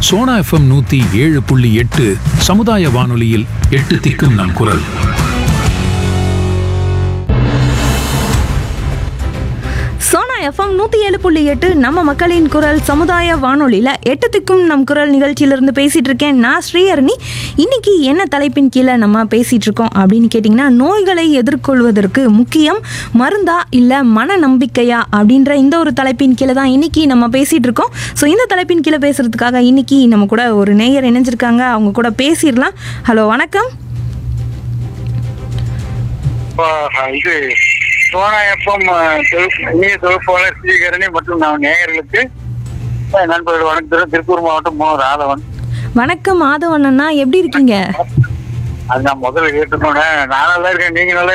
Sona FM நூத்தி ஏழு புள்ளி எட்டு சமுதாய வானொலியில் எட்டு திக்கும் நம் குரல் சோனா எஃப்எம் நூற்றி ஏழு புள்ளி எட்டு நம்ம மக்களின் குரல் சமுதாய வானொலியில் எட்டு திக்கும் நம் குரல் நிகழ்ச்சியிலிருந்து பேசிகிட்டு இருக்கேன் நான் ஸ்ரீஹரணி இன்னைக்கு என்ன தலைப்பின் கீழே நம்ம பேசிகிட்டு இருக்கோம் அப்படின்னு கேட்டிங்கன்னா நோய்களை எதிர்கொள்வதற்கு முக்கியம் மருந்தா இல்லை மன நம்பிக்கையா அப்படின்ற இந்த ஒரு தலைப்பின் கீழே தான் இன்னைக்கு நம்ம பேசிகிட்டு இருக்கோம் ஸோ இந்த தலைப்பின் கீழே பேசுகிறதுக்காக இன்னைக்கு நம்ம கூட ஒரு நேயர் இணைஞ்சிருக்காங்க அவங்க கூட பேசிடலாம் ஹலோ வணக்கம் இப்போ, இது சோனா எஃப்எம் இணைய தொகுப்பாளர் ஸ்ரீகரணி மற்றும் நான் நேயர்களுக்கு அஹ், நண்பர்கள் வணக்கம் திருப்பூர் மாவட்டம் மோ ராதவன் வணக்கம் மாதவன் அண்ணா எப்படி இருக்கீங்க அது நான் முதல்ல கேட்டுக்கோங்க நான் நல்லா இருக்கேன் நீங்க நல்லா